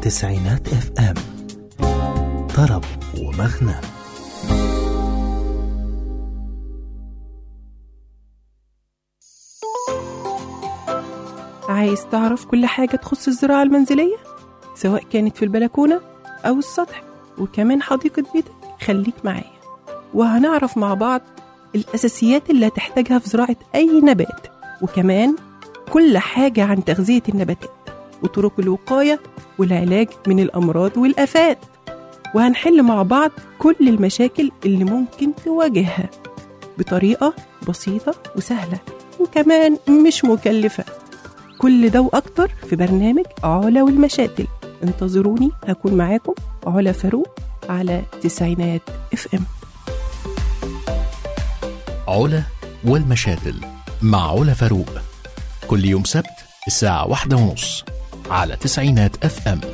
تسعينات اف ام طرب ومغنى عايز تعرف كل حاجة تخص الزراعة المنزلية سواء كانت في البلكونة أو السطح وكمان حديقة بيتك خليك معايا وهنعرف مع بعض الأساسيات اللي هتحتاجها في زراعة أي نبات وكمان كل حاجة عن تغذية النباتات وطرق الوقاية والعلاج من الأمراض والآفات وهنحل مع بعض كل المشاكل اللي ممكن تواجهها بطريقة بسيطة وسهلة وكمان مش مكلفة كل ده وأكتر في برنامج علا والمشاتل انتظروني هكون معاكم علا فاروق على تسعينات اف ام علا والمشاتل مع علا فاروق كل يوم سبت الساعة واحدة ونص على تسعينات اف ام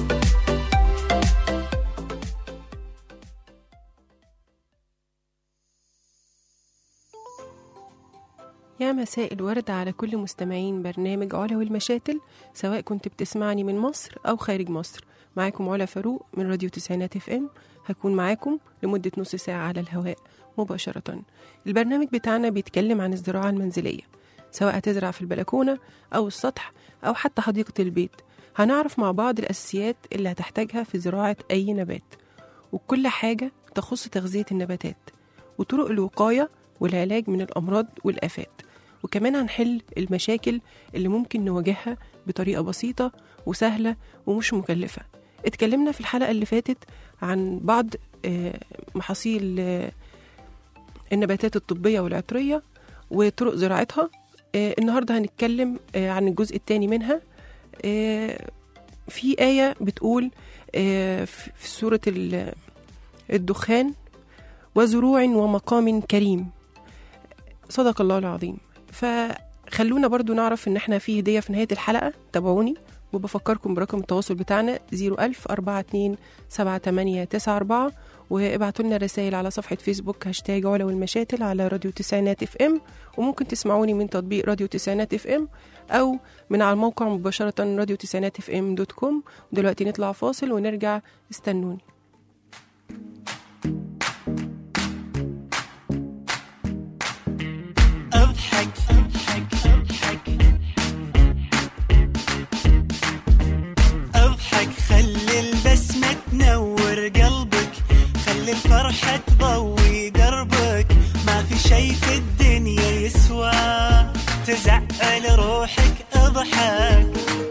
يا مساء الورد على كل مستمعين برنامج علا والمشاتل سواء كنت بتسمعني من مصر أو خارج مصر معاكم علا فاروق من راديو تسعينات اف ام هكون معاكم لمدة نص ساعة على الهواء مباشرة البرنامج بتاعنا بيتكلم عن الزراعة المنزلية سواء هتزرع في البلكونة أو السطح أو حتى حديقة البيت هنعرف مع بعض الأساسيات اللي هتحتاجها في زراعة أي نبات وكل حاجة تخص تغذية النباتات وطرق الوقاية والعلاج من الأمراض والآفات وكمان هنحل المشاكل اللي ممكن نواجهها بطريقة بسيطة وسهلة ومش مكلفة اتكلمنا في الحلقة اللي فاتت عن بعض آه، محاصيل آه، النباتات الطبية والعطرية وطرق زراعتها آه، النهاردة هنتكلم آه، عن الجزء الثاني منها آه، في آية بتقول آه، في في سورة ال- الدخان وزروع ومقام كريم صدق الله العظيم فخلونا برضو نعرف ان احنا في هدية في نهاية الحلقة تابعوني وبفكركم برقم التواصل بتاعنا 01000 42 7894 وابعتوا لنا رسائل على صفحة فيسبوك هاشتاج علا والمشاتل على راديو تسعينات اف ام وممكن تسمعوني من تطبيق راديو تسعينات اف ام او من على الموقع مباشرة راديو تسعينات اف ام دوت كوم دلوقتي نطلع فاصل ونرجع استنوني اضحك اضحك اضحك اضحك خلي البسمة تنور قلبك خلي الفرحة تضوي دربك ما في شي في الدنيا يسوى تزعل روحك اضحك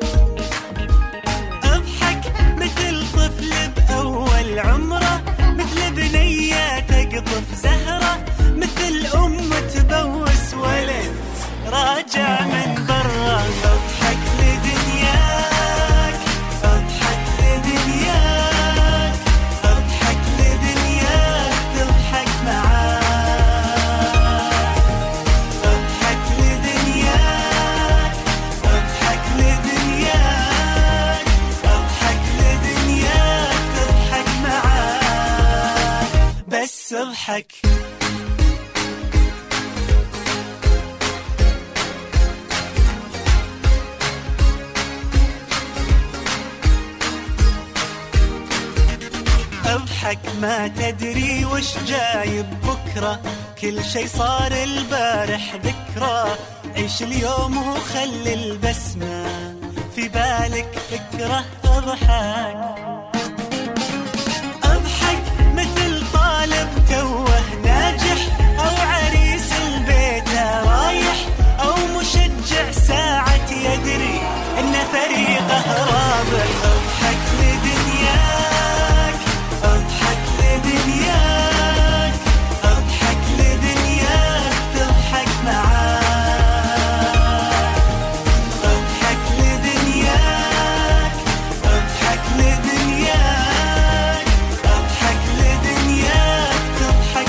اضحك مثل طفل بأول عمره مثل بنية تقطف زهرة مثل أم تبوس ولد راجع من برا اضحك لدنياك اضحك لدنياك اضحك لدنياك تضحك معاك اضحك لدنياك اضحك لدنياك اضحك لدنياك تضحك معاك بس اضحك اضحك ما تدري وش جايب بكرة كل شي صار البارح ذكرى عيش اليوم وخلي البسمة في بالك فكرة اضحك اضحك مثل طالب توه ناجح او عريس البيت رايح او مشجع ساعة يدري ان فريقه رابح اضحك لدنياك اضحك لدنياك اضحك لدنياك تضحك معاك اضحك لدنياك اضحك لدنياك اضحك لدنياك تضحك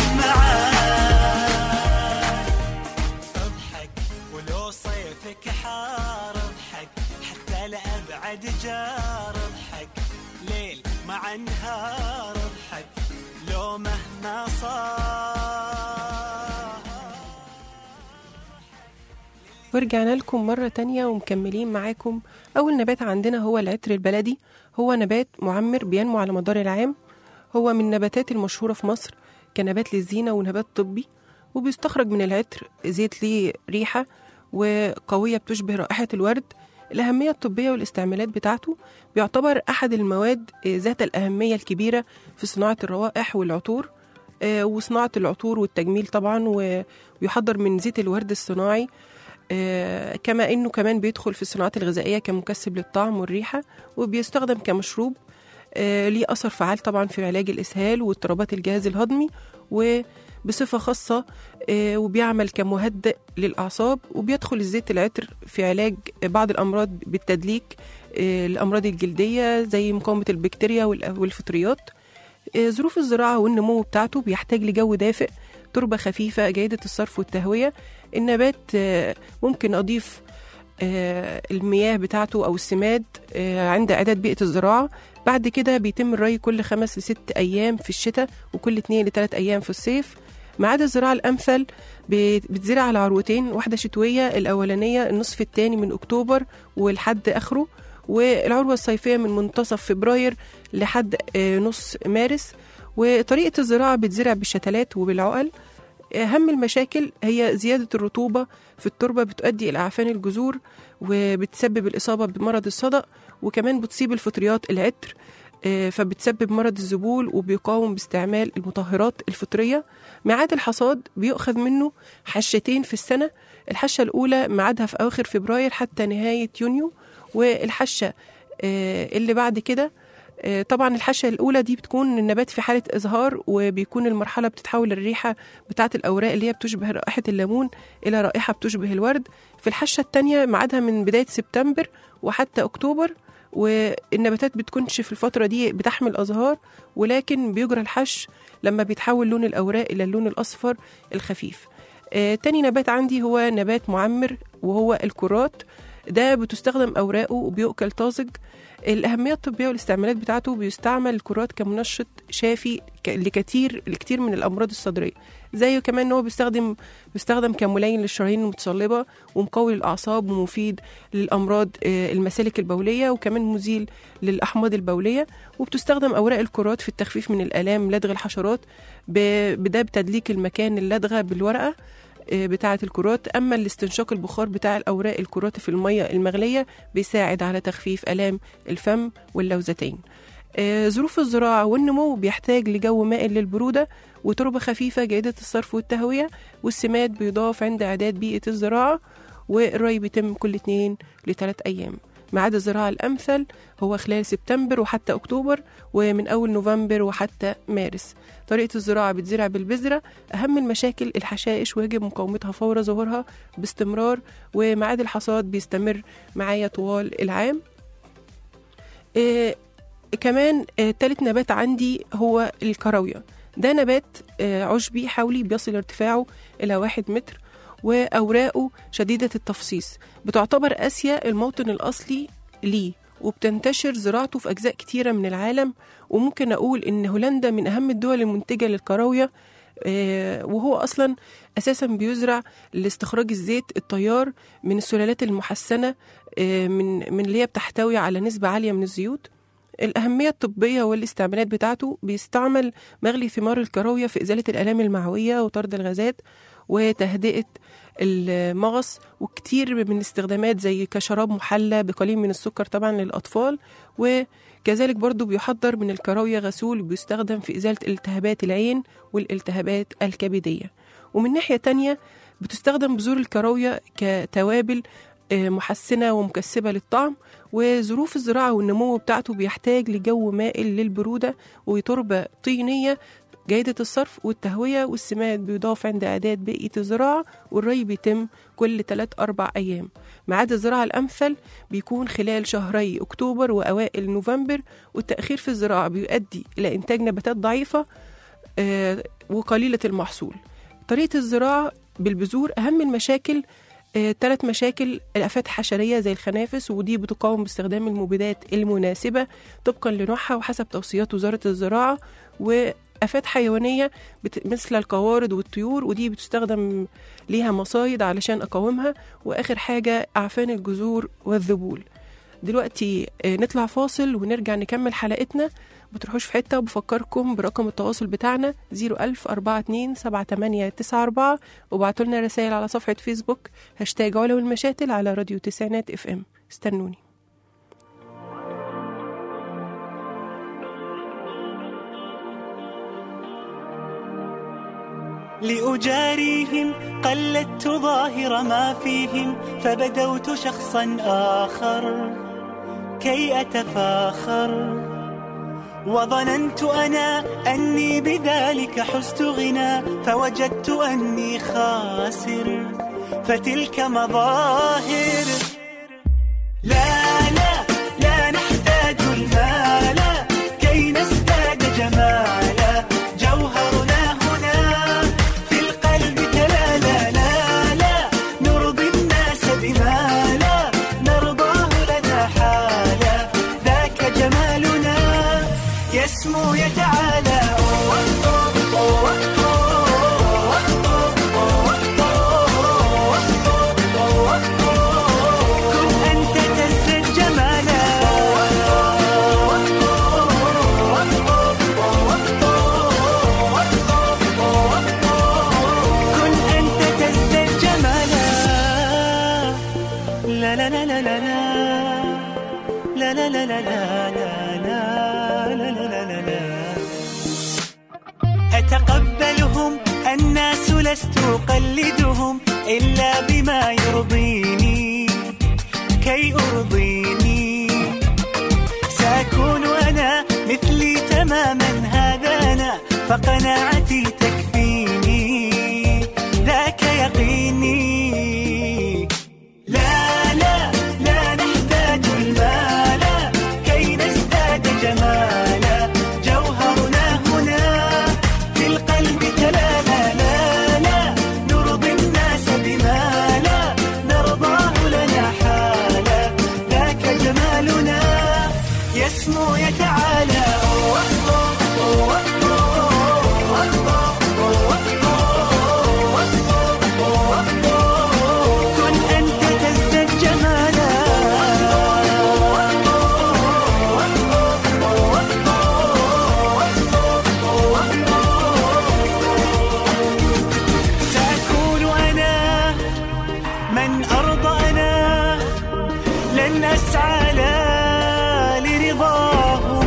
معاك اضحك ولو صيفك حار اضحك حتى لأبعد جار اضحك ليل مع نهار اضحك لو مهما صار ورجعنا لكم مرة تانية ومكملين معاكم أول نبات عندنا هو العطر البلدي هو نبات معمر بينمو على مدار العام هو من النباتات المشهورة في مصر كنبات للزينة ونبات طبي وبيستخرج من العطر زيت ليه ريحة وقوية بتشبه رائحة الورد الأهمية الطبية والاستعمالات بتاعته بيعتبر أحد المواد ذات الأهمية الكبيرة في صناعة الروائح والعطور آه، وصناعة العطور والتجميل طبعا و- ويحضر من زيت الورد الصناعي آه، كما انه كمان بيدخل في الصناعات الغذائيه كمكسب للطعم والريحه وبيستخدم كمشروب آه، ليه اثر فعال طبعا في علاج الاسهال واضطرابات الجهاز الهضمي وبصفه خاصه آه، وبيعمل كمهدئ للاعصاب وبيدخل الزيت العطر في علاج بعض الامراض بالتدليك آه، الامراض الجلديه زي مقاومه البكتيريا والأ- والفطريات آه، ظروف الزراعه والنمو بتاعته بيحتاج لجو دافئ تربه خفيفه جيده الصرف والتهويه النبات آه، ممكن اضيف آه، المياه بتاعته او السماد آه، عند اعداد بيئه الزراعه بعد كده بيتم الري كل خمس لست ايام في الشتاء وكل اتنين لتلات ايام في الصيف ميعاد الزراعه الامثل بت- بتزرع على عروتين واحده شتويه الاولانيه النصف الثاني من اكتوبر ولحد اخره والعروه الصيفيه من منتصف فبراير لحد آه، نص مارس وطريقه الزراعه بتزرع بالشتلات وبالعقل أهم المشاكل هي زيادة الرطوبة في التربة بتؤدي إلى أعفان الجذور وبتسبب الإصابة بمرض الصدأ وكمان بتصيب الفطريات العطر آه، فبتسبب مرض الذبول وبيقاوم باستعمال المطهرات الفطرية ميعاد الحصاد بيؤخذ منه حشتين في السنة الحشة الأولى ميعادها في أواخر فبراير حتى نهاية يونيو والحشة آه، اللي بعد كده آه، طبعا الحشة الأولى دي بتكون النبات في حالة إزهار وبيكون المرحلة بتتحول الريحة بتاعة الأوراق اللي هي بتشبه رائحة الليمون إلى رائحة بتشبه الورد في الحشة التانية ميعادها من بداية سبتمبر وحتى أكتوبر والنباتات بتكونش في الفترة دي بتحمل أزهار ولكن بيجرى الحش لما بيتحول لون الأوراق إلى اللون الأصفر الخفيف آه، تاني نبات عندي هو نبات معمر وهو الكرات ده بتستخدم أوراقه وبيؤكل طازج الأهمية الطبية والاستعمالات بتاعته بيستعمل الكرات كمنشط شافي ك- لكثير لكثير من الأمراض الصدرية زيه كمان إن هو بيستخدم بيستخدم كملين للشرايين المتصلبة ومقوي للأعصاب ومفيد للأمراض آه، المسالك البولية وكمان مزيل للأحماض البولية وبتستخدم أوراق الكرات في التخفيف من الآلام لدغ الحشرات ب- بده بتدليك المكان اللدغة بالورقة آه، بتاعة الكرات أما الاستنشاق البخار بتاع الأوراق الكرات في المية المغلية بيساعد على تخفيف آلام الفم واللوزتين آه، ظروف الزراعة والنمو بيحتاج لجو مائل للبرودة وتربة خفيفة جيدة الصرف والتهوية والسماد بيضاف عند إعداد بيئة الزراعة والري بيتم كل اتنين لتلات أيام ميعاد الزراعة الأمثل هو خلال سبتمبر وحتى أكتوبر ومن أول نوفمبر وحتى مارس طريقة الزراعة بتزرع بالبذرة أهم المشاكل الحشائش ويجب مقاومتها فور ظهورها باستمرار وميعاد الحصاد بيستمر معايا طوال العام إيه كمان آه، تالت نبات عندي هو الكراوية ده نبات آه، عشبي حولي بيصل ارتفاعه إلى واحد متر وأوراقه شديدة التفصيص بتعتبر آسيا الموطن الأصلي ليه وبتنتشر زراعته في أجزاء كتيرة من العالم وممكن أقول إن هولندا من أهم الدول المنتجة للكراوية آه، وهو أصلا أساسا بيزرع لاستخراج الزيت الطيار من السلالات المحسنة آه، من من اللي هي بتحتوي على نسبة عالية من الزيوت الأهمية الطبية والاستعمالات بتاعته بيستعمل مغلي ثمار الكراوية في إزالة الآلام المعوية وطرد الغازات وتهدئة المغص وكتير من الاستخدامات زي كشراب محلى بقليل من السكر طبعا للأطفال وكذلك برضو بيحضر من الكراوية غسول بيستخدم في إزالة التهابات العين والالتهابات الكبدية ومن ناحية تانية بتستخدم بذور الكراوية كتوابل آه، محسنة ومكسبة للطعم وظروف الزراعة والنمو بتاعته بيحتاج لجو مائل للبرودة وتربة طينية جيدة الصرف والتهوية والسماد بيضاف عند إعداد بيئة الزراعة والري بيتم كل 3 أربع أيام ميعاد الزراعة الأمثل بيكون خلال شهري أكتوبر وأوائل نوفمبر والتأخير في الزراعة بيؤدي إلى إنتاج نباتات ضعيفة آه، وقليلة المحصول طريقة الزراعة بالبذور أهم المشاكل ثلاث مشاكل الآفات حشرية زي الخنافس ودي بتقاوم باستخدام المبيدات المناسبة طبقا لنوعها وحسب توصيات وزارة الزراعة آفات حيوانية بت... مثل القوارض والطيور ودي بتستخدم ليها مصايد علشان أقاومها وآخر حاجة أعفان الجذور والذبول دلوقتي آه، نطلع فاصل ونرجع نكمل حلقتنا ما تروحوش في حتة وبفكركم برقم التواصل بتاعنا 01000 42 7894 وبعتوا لنا رسائل على صفحة فيسبوك هاشتاج علا والمشاتل على راديو تسعينات اف ام استنوني لأجاريهم قلدت ظاهر ما فيهم فبدوت شخصا آخر كي أتفاخر وظننت أنا أني بذلك حزت غنى فوجدت أني خاسر فتلك مظاهر لا لا لا نحتاج المال كي نزداد جمالا جوهرنا هنا في القلب تلالا لا لا نرضي الناس بما لا نرضاه لنا حالا ذاك جمالنا يسمو يتعالى كن أنت تزداد جمالا كن أنت تزداد جمالا لا لا لا لا لا لا لا لا لا لا لا لا لا لا لا لا لا أتقبلهم الناس لست أقلدهم إلا بما يرضيني كي أرضيني سأكون أنا مثلي تماما هذا أنا فقناعتي تكفيني ذاك يقيني لا لا لا نحتاج المال كي نزداد جمالا جوهرنا هنا في القلب تلالا لا لا نرضي الناس بما لا نرضاه لنا حالا ذاك جمالنا يسمو يتعالى كن أنت تزداد جمالا سأكون أنا من أرضى أنا لن أسعى لا لرضاهم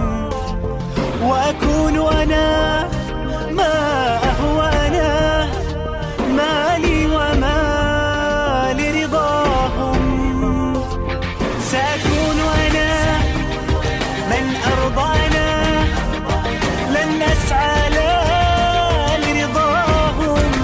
وأكون أنا ما أهوى أنا ما لي وما لرضاهم سأكون أنا من أرضى أنا لن أسعى لا لرضاهم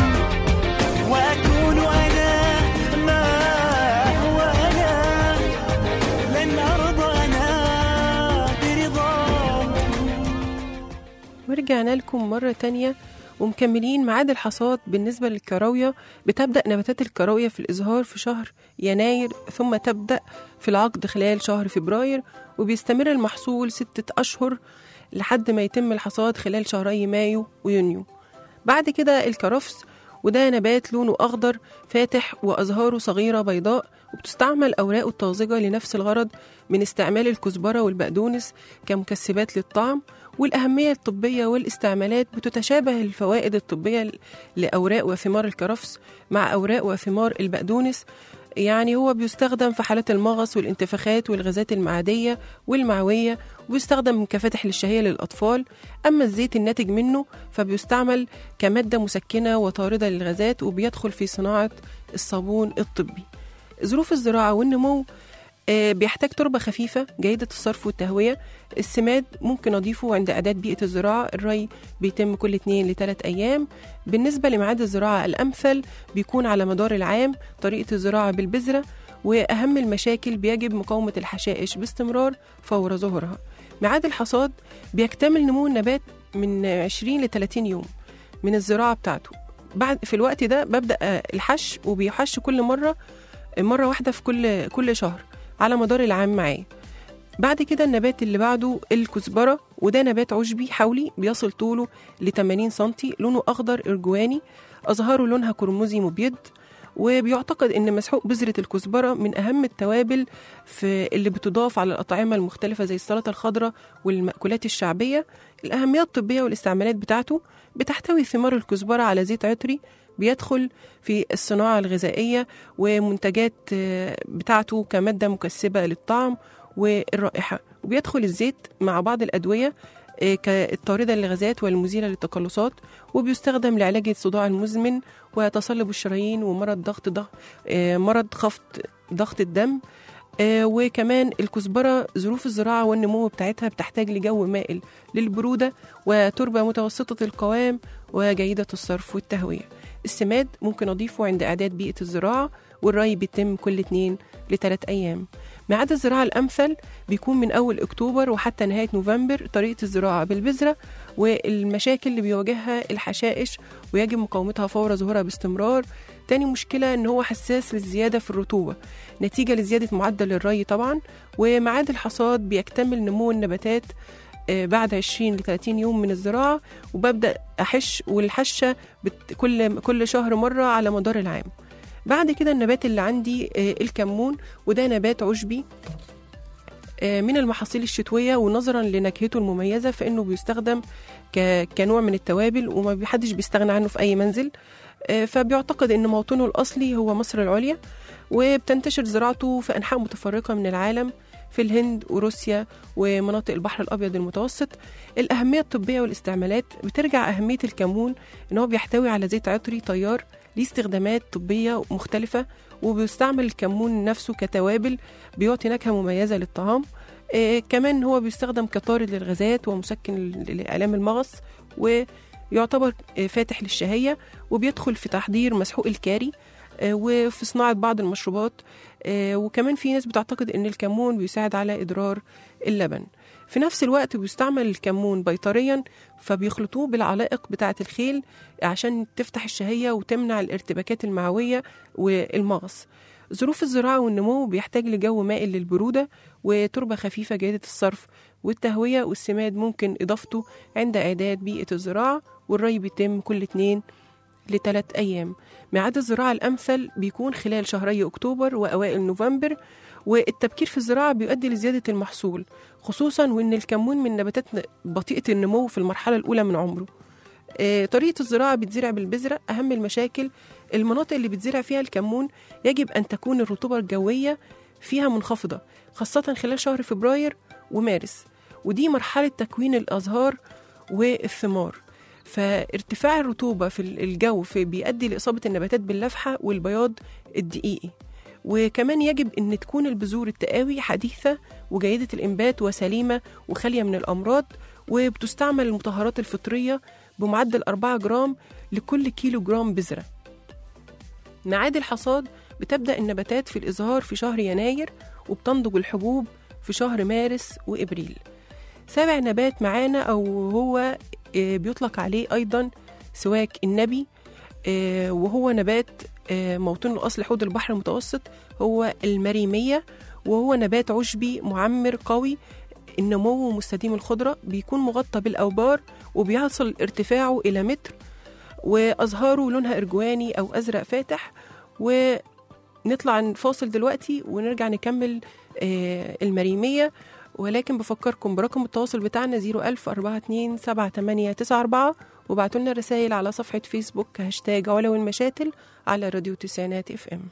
وأكون أنا ما هو أنا لن أرضى أنا برضاهم ورجعنا لكم مرة تانية ومكملين ميعاد الحصاد بالنسبة للكراوية بتبدأ نباتات الكراوية في الإزهار في شهر يناير ثم تبدأ في العقد خلال شهر فبراير وبيستمر المحصول ستة أشهر لحد ما يتم الحصاد خلال شهري مايو ويونيو بعد كده الكرفس وده نبات لونه أخضر فاتح وأزهاره صغيرة بيضاء وبتستعمل أوراقه الطازجة لنفس الغرض من استعمال الكزبرة والبقدونس كمكسبات للطعم والأهمية الطبية والاستعمالات بتتشابه الفوائد الطبية لأوراق وثمار الكرفس مع أوراق وثمار البقدونس يعني هو بيستخدم في حالات المغص والانتفاخات والغازات المعدية والمعوية وبيستخدم كفاتح للشهية للأطفال أما الزيت الناتج منه فبيستعمل كمادة مسكنة وطاردة للغازات وبيدخل في صناعة الصابون الطبي ظروف الزراعة والنمو آه، بيحتاج تربة خفيفة جيدة الصرف والتهوية السماد ممكن أضيفه عند إعداد بيئة الزراعة الري بيتم كل 2 لثلاث أيام بالنسبة لميعاد الزراعة الأمثل بيكون على مدار العام طريقة الزراعة بالبذرة وأهم المشاكل بيجب مقاومة الحشائش باستمرار فور ظهورها ميعاد الحصاد بيكتمل نمو النبات من 20 ل 30 يوم من الزراعة بتاعته بعد في الوقت ده ببدأ آه، الحش وبيحش كل مرة مرة واحدة في كل كل شهر على مدار العام معاه بعد كده النبات اللي بعده الكزبرة وده نبات عشبي حولي بيصل طوله ل 80 سنتي لونه أخضر إرجواني أزهاره لونها قرمزي مبيض وبيعتقد ان مسحوق بذرة الكزبرة من اهم التوابل في اللي بتضاف على الاطعمة المختلفة زي السلطة الخضراء والمأكولات الشعبية الاهمية الطبية والاستعمالات بتاعته بتحتوي ثمار الكزبرة على زيت عطري بيدخل في الصناعة الغذائية ومنتجات آه، بتاعته كمادة مكسبة للطعم والرائحة وبيدخل الزيت مع بعض الأدوية آه، كالطاردة للغازات والمزيلة للتقلصات وبيستخدم لعلاج الصداع المزمن وتصلب الشرايين ومرض ضغط ضغط مرض خفض ضغط الدم آه، وكمان الكزبرة ظروف الزراعة والنمو بتاعتها بتحتاج لجو مائل للبرودة وتربة متوسطة القوام وجيدة الصرف والتهوية السماد ممكن أضيفه عند إعداد بيئة الزراعة والري بيتم كل اتنين لثلاث أيام ميعاد الزراعة الأمثل بيكون من أول أكتوبر وحتى نهاية نوفمبر طريقة الزراعة بالبذرة والمشاكل اللي بيواجهها الحشائش ويجب مقاومتها فور ظهورها باستمرار تاني مشكلة إن هو حساس للزيادة في الرطوبة نتيجة لزيادة معدل الري طبعا وميعاد الحصاد بيكتمل نمو النباتات آه، بعد 20 ل 30 يوم من الزراعة وببدأ أحش والحشة بت- كل كل شهر مرة على مدار العام بعد كده النبات اللي عندي آه، الكمون وده نبات عشبي آه، من المحاصيل الشتوية ونظرا لنكهته المميزة فإنه بيستخدم ك- كنوع من التوابل وما بيحدش بيستغنى عنه في أي منزل آه، فبيعتقد إن موطنه الأصلي هو مصر العليا وبتنتشر زراعته في أنحاء متفرقة من العالم في الهند وروسيا ومناطق البحر الأبيض المتوسط الأهمية الطبية والاستعمالات بترجع أهمية الكمون إن هو بيحتوي على زيت عطري طيار ليه استخدامات طبية مختلفة وبيستعمل الكمون نفسه كتوابل بيعطي نكهة مميزة للطعام آه كمان هو بيستخدم كطارد للغازات ومسكن ل- لآلام المغص ويعتبر آه فاتح للشهية وبيدخل في تحضير مسحوق الكاري آه وفي صناعة بعض المشروبات آه وكمان في ناس بتعتقد ان الكمون بيساعد على إدرار اللبن في نفس الوقت بيستعمل الكمون بيطريا فبيخلطوه بالعلائق بتاعة الخيل عشان تفتح الشهية وتمنع الارتباكات المعوية والمغص ظروف الزراعة والنمو بيحتاج لجو مائل للبرودة وتربة خفيفة جيدة الصرف والتهوية والسماد ممكن إضافته عند إعداد بيئة الزراعة والري بيتم كل اتنين لثلاث أيام ميعاد الزراعة الأمثل بيكون خلال شهري أكتوبر وأوائل نوفمبر والتبكير في الزراعة بيؤدي لزيادة المحصول خصوصا وإن الكمون من نباتات بطيئة النمو في المرحلة الأولى من عمره آه، طريقة الزراعة بتزرع بالبذرة أهم المشاكل المناطق اللي بتزرع فيها الكمون يجب أن تكون الرطوبة الجوية فيها منخفضة خاصة خلال شهر فبراير ومارس ودي مرحلة تكوين الأزهار والثمار فارتفاع الرطوبة في الجو في بيؤدي لإصابة النباتات باللفحة والبياض الدقيقي وكمان يجب أن تكون البذور التقاوي حديثة وجيدة الإنبات وسليمة وخالية من الأمراض وبتستعمل المطهرات الفطرية بمعدل 4 جرام لكل كيلو جرام بذرة ميعاد الحصاد بتبدأ النباتات في الإزهار في شهر يناير وبتنضج الحبوب في شهر مارس وإبريل سابع نبات معانا أو هو آه، بيطلق عليه أيضا سواك النبي آه، وهو نبات آه، موطنه الأصل حوض البحر المتوسط هو المريمية وهو نبات عشبي معمر قوي النمو مستديم الخضرة بيكون مغطى بالأوبار وبيصل ارتفاعه إلى متر وأزهاره لونها إرجواني أو أزرق فاتح ونطلع فاصل دلوقتي ونرجع نكمل آه، المريمية ولكن بفكركم برقم التواصل بتاعنا 01000 42 7894 وبعتوا لنا رسائل على صفحة فيسبوك هاشتاج علو المشاتل على راديو تسعينات اف ام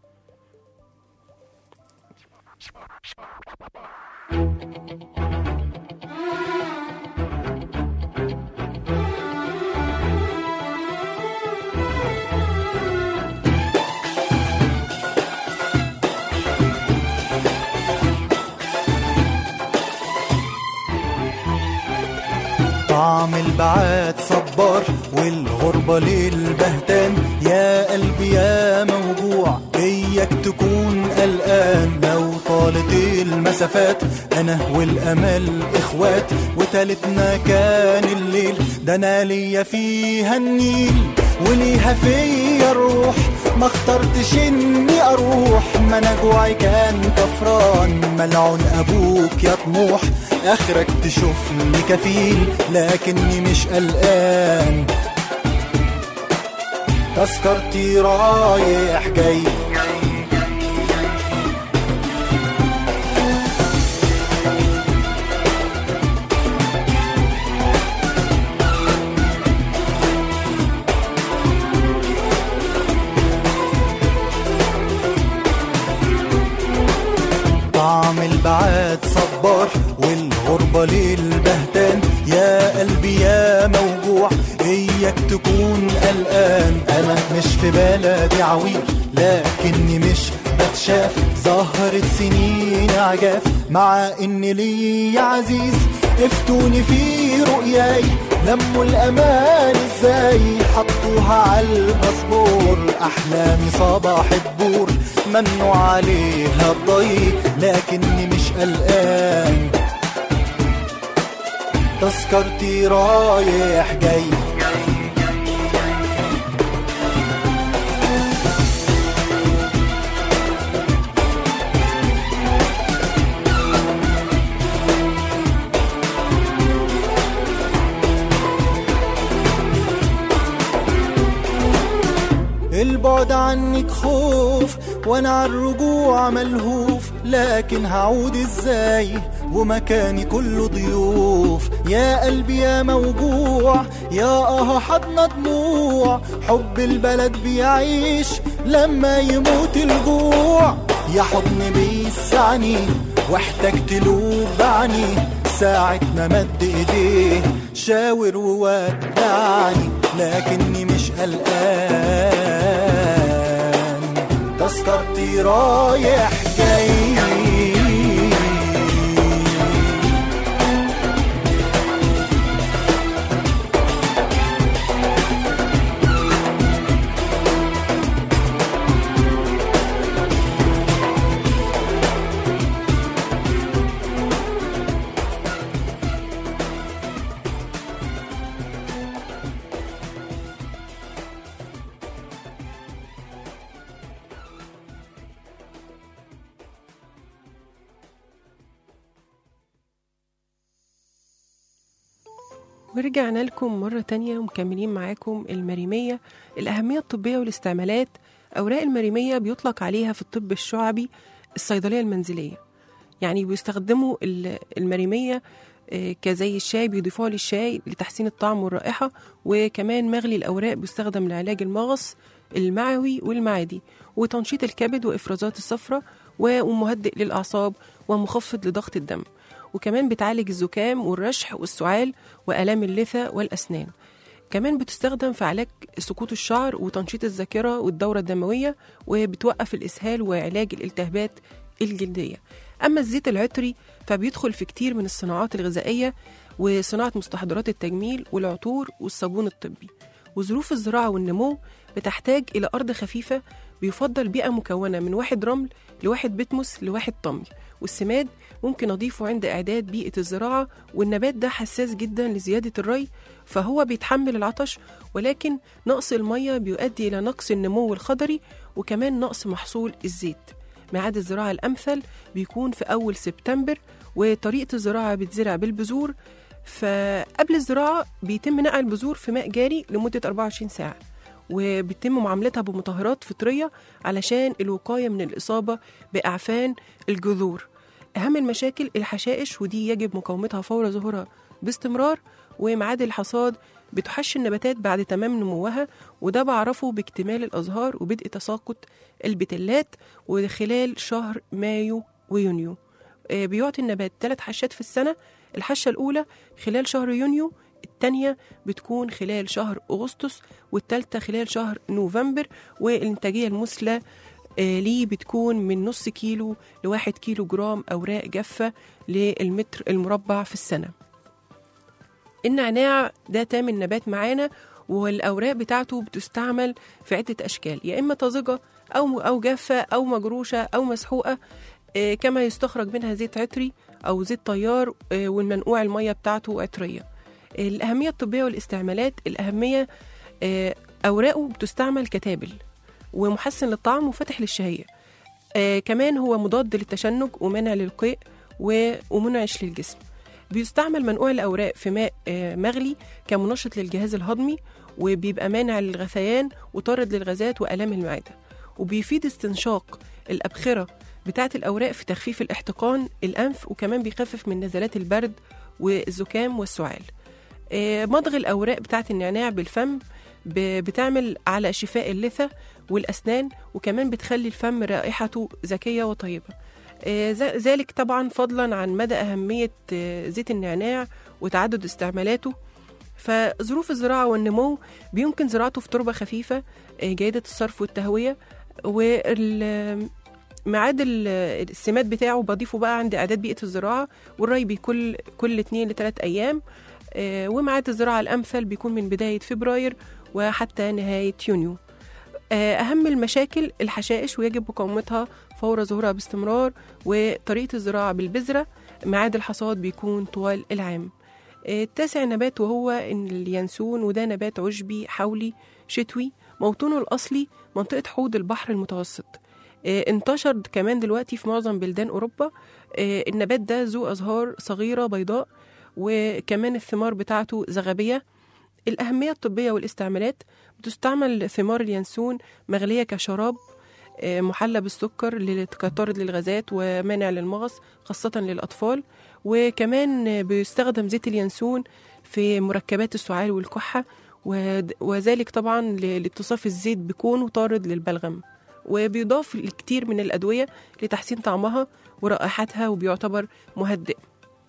طعم البعاد صبار والغربة للبهتان يا قلبي يا موجوع اياك تكون قلقان لو طالت المسافات انا والامل اخوات وتالتنا كان الليل ده انا ليا فيها النيل وليها فيا الروح ما اخترتش اني اروح ما انا جوعي كان كفران ملعون ابوك يا طموح اخرك تشوفني كفيل لكني مش قلقان تذكرتي رايح جاي طعم البعاد صبار والغربة للبهتان يا قلبي يا موجوع اياك تكون قلقان انا مش في بلدي عويل لكني مش بتشاف ظهرت سنين عجاف مع ان لي عزيز افتوني في رؤياي لموا الامان ازاي حطوها على الباسبور احلامي صباح الدور ممنوع عليها الضي لكني مش قلقان تذكرتي رايح جاي البعد عنك خوف وانا على الرجوع ملهوف لكن هعود ازاي ومكاني كله ضيوف يا قلبي يا موجوع يا اه حضن دموع حب البلد بيعيش لما يموت الجوع يا حضن بيسعني واحتجت له بعني ساعة ما مد ايديه شاور وودعني لكني مش قلقان تذكرتي رايح جاي ورجعنا لكم مرة تانية ومكملين معاكم المريمية الأهمية الطبية والاستعمالات أوراق المريمية بيطلق عليها في الطب الشعبي الصيدلية المنزلية يعني بيستخدموا ال- المريمية آه، كزي الشاي بيضيفوها للشاي لتحسين الطعم والرائحة وكمان مغلي الأوراق بيستخدم لعلاج المغص المعوي والمعدي وتنشيط الكبد وإفرازات الصفرة ومهدئ للأعصاب ومخفض لضغط الدم وكمان بتعالج الزكام والرشح والسعال وآلام اللثة والأسنان كمان بتستخدم في علاج سقوط الشعر وتنشيط الذاكرة والدورة الدموية وبتوقف الإسهال وعلاج الالتهابات الجلدية أما الزيت العطري فبيدخل في كتير من الصناعات الغذائية وصناعة مستحضرات التجميل والعطور والصابون الطبي وظروف الزراعة والنمو بتحتاج إلى أرض خفيفة بيفضل بيئة مكونة من واحد رمل لواحد بتموس لواحد طمي والسماد ممكن أضيفه عند إعداد بيئة الزراعة والنبات ده حساس جدا لزيادة الري فهو بيتحمل العطش ولكن نقص المية بيؤدي إلى نقص النمو الخضري وكمان نقص محصول الزيت ميعاد الزراعة الأمثل بيكون في أول سبتمبر وطريقة الزراعة بتزرع بالبذور فقبل الزراعة بيتم نقع البذور في ماء جاري لمدة 24 ساعة وبيتم معاملتها بمطهرات فطرية علشان الوقاية من الإصابة بأعفان الجذور أهم المشاكل الحشائش ودي يجب مقاومتها فور ظهورها باستمرار وميعاد الحصاد بتحش النباتات بعد تمام نموها وده بعرفه باكتمال الأزهار وبدء تساقط البتلات وخلال شهر مايو ويونيو آه، بيعطي النبات ثلاث حشات في السنة الحشة الأولى خلال شهر يونيو التانية بتكون خلال شهر أغسطس والتالتة خلال شهر نوفمبر والإنتاجية المثلى آه، ليه بتكون من نص كيلو لواحد كيلو جرام أوراق جافة للمتر المربع في السنة النعناع ده تامن نبات معانا والأوراق بتاعته بتستعمل في عدة أشكال يا إما طازجة أو أو جافة أو مجروشة أو مسحوقة آه، كما يستخرج منها زيت عطري أو زيت طيار آه، والمنقوع المية بتاعته عطرية الأهمية الطبية والاستعمالات الأهمية آه، أوراقه بتستعمل كتابل ومحسن للطعم وفتح للشهية آه كمان هو مضاد للتشنج ومانع للقيء و- ومنعش للجسم بيستعمل منقوع الأوراق في ماء آه مغلي كمنشط للجهاز الهضمي وبيبقى مانع للغثيان وطارد للغازات وآلام المعدة وبيفيد استنشاق الأبخرة بتاعة الأوراق في تخفيف الاحتقان الأنف وكمان بيخفف من نزلات البرد والزكام والسعال آه، مضغ الأوراق بتاعة النعناع بالفم ب- بتعمل على شفاء اللثة والأسنان وكمان بتخلي الفم رائحته ذكية وطيبة آه، ذ- ذلك طبعا فضلا عن مدى أهمية آه، زيت النعناع وتعدد استعمالاته فظروف الزراعة والنمو بيمكن زراعته في تربة خفيفة آه، جيدة الصرف والتهوية وميعاد السماد بتاعه بضيفه بقى عند إعداد بيئة الزراعة والري بكل كل اتنين لتلات أيام آه، وميعاد الزراعة الأمثل بيكون من بداية فبراير وحتى نهاية يونيو آه، أهم المشاكل الحشائش ويجب مقاومتها فور ظهورها باستمرار وطريقة الزراعة بالبذرة ميعاد الحصاد بيكون طوال العام آه، التاسع نبات وهو إن اليانسون وده نبات عشبي حولي شتوي موطنه الأصلي منطقة حوض البحر المتوسط آه، انتشر كمان دلوقتي في معظم بلدان أوروبا آه، النبات ده ذو أزهار صغيرة بيضاء وكمان الثمار بتاعته زغبية الأهمية الطبية والاستعمالات بتستعمل ثمار اليانسون مغلية كشراب آه، محلى بالسكر لل- كطارد للغازات ومانع للمغص خاصة للأطفال وكمان آه، بيستخدم زيت اليانسون في مركبات السعال والكحة ود- وذلك طبعا ل- لاتصاف الزيت بكونه طارد للبلغم وبيضاف لكتير من الأدوية لتحسين طعمها ورائحتها وبيعتبر مهدئ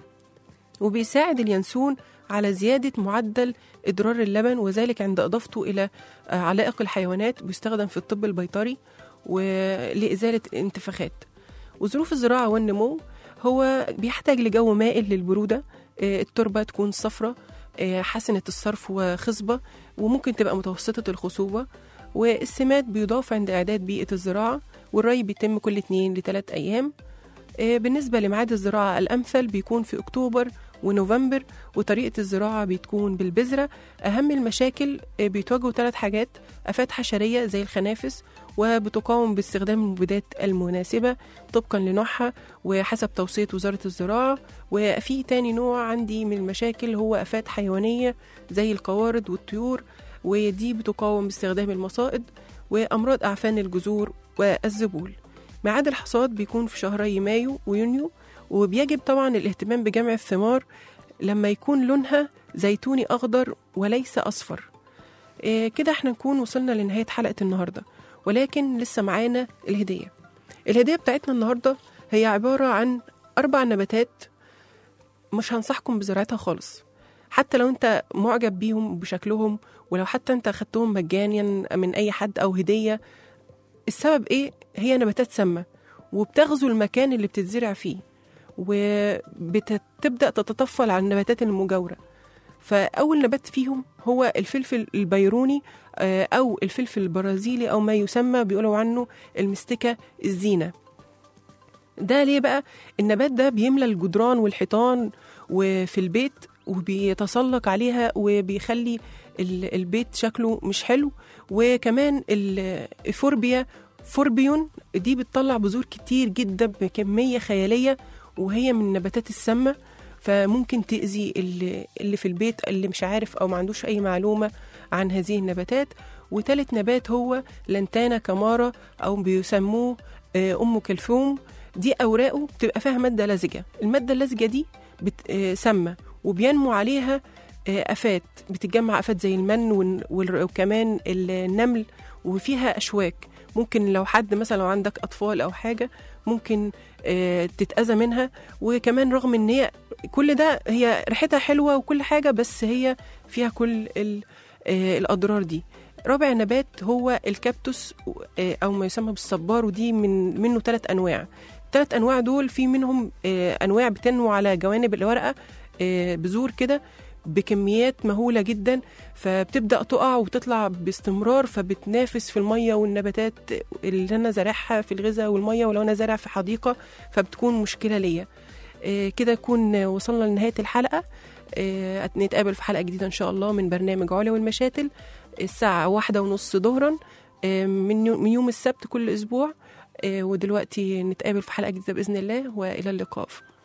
وبيساعد اليانسون على زيادة معدل إضرار اللبن وذلك عند إضافته إلى آه، علائق الحيوانات بيستخدم في الطب البيطري ولإزالة الانتفاخات وظروف الزراعة والنمو هو بيحتاج لجو مائل للبرودة آه، التربة تكون صفرة آه، حسنة الصرف وخصبة وممكن تبقى متوسطة الخصوبة والسماد بيضاف عند إعداد بيئة الزراعة والري بيتم كل 2 لثلاث أيام آه، بالنسبة لميعاد الزراعة الأمثل بيكون في أكتوبر ونوفمبر وطريقة الزراعة بتكون بالبذرة أهم المشاكل آه، بيتواجهوا ثلاث حاجات آفات حشرية زي الخنافس وبتقاوم باستخدام المبيدات المناسبة طبقا لنوعها وحسب توصية وزارة الزراعة وفي تاني نوع عندي من المشاكل هو آفات حيوانية زي القوارض والطيور ودي بتقاوم باستخدام المصائد وأمراض أعفان الجذور والزبول ميعاد الحصاد بيكون في شهري مايو ويونيو وبيجب طبعا الاهتمام بجمع الثمار لما يكون لونها زيتوني أخضر وليس أصفر إيه كده احنا نكون وصلنا لنهاية حلقة النهاردة ولكن لسه معانا الهدية الهدية بتاعتنا النهاردة هي عبارة عن أربع نباتات مش هنصحكم بزراعتها خالص حتى لو انت معجب بيهم بشكلهم ولو حتى انت خدتهم مجانيا من اي حد او هديه السبب ايه هي نباتات سامه وبتغزو المكان اللي بتتزرع فيه وبتبدا تتطفل على النباتات المجاوره فاول نبات فيهم هو الفلفل البيروني آه، او الفلفل البرازيلي او ما يسمى بيقولوا عنه المستكه الزينه ده ليه بقى النبات ده بيملى الجدران والحيطان وفي البيت وبيتسلق عليها وبيخلي ال- البيت شكله مش حلو وكمان ال- الفوربيا فوربيون دي بتطلع بذور كتير جدا بكمية خيالية وهي من النباتات السامة فممكن تأذي اللي اللي في البيت اللي مش عارف أو ما عندوش أي معلومة عن هذه النباتات وتالت نبات هو لانتانا كمارا أو بيسموه آه، أم كلثوم دي أوراقه بتبقى فيها مادة لزجة المادة اللزجة دي بت- آه، سامة وبينمو عليها آه، آفات بتتجمع آفات زي المن والن- والر- وكمان النمل وفيها أشواك ممكن لو حد مثلا لو عندك أطفال أو حاجة ممكن آه، تتأذى منها وكمان رغم إن هي كل ده هي ريحتها حلوة وكل حاجة بس هي فيها كل ال- آه، الأضرار دي رابع نبات هو الكابتوس آه، أو ما يسمى بالصبار ودي من منه ثلاث أنواع الثلاث أنواع دول في منهم آه، أنواع بتنمو على جوانب الورقة آه، بذور كده بكميات مهولة جدا فبتبدأ تقع وتطلع باستمرار فبتنافس في المية والنباتات اللي أنا زارعها في الغذاء والمية ولو أنا زارع في حديقة فبتكون مشكلة ليا آه، كده نكون وصلنا لنهاية الحلقة آه، نتقابل في حلقة جديدة إن شاء الله من برنامج علا والمشاتل الساعة واحدة ونص ظهرا آه، من يو- من يوم السبت كل أسبوع آه، ودلوقتي نتقابل في حلقة جديدة بإذن الله وإلى اللقاء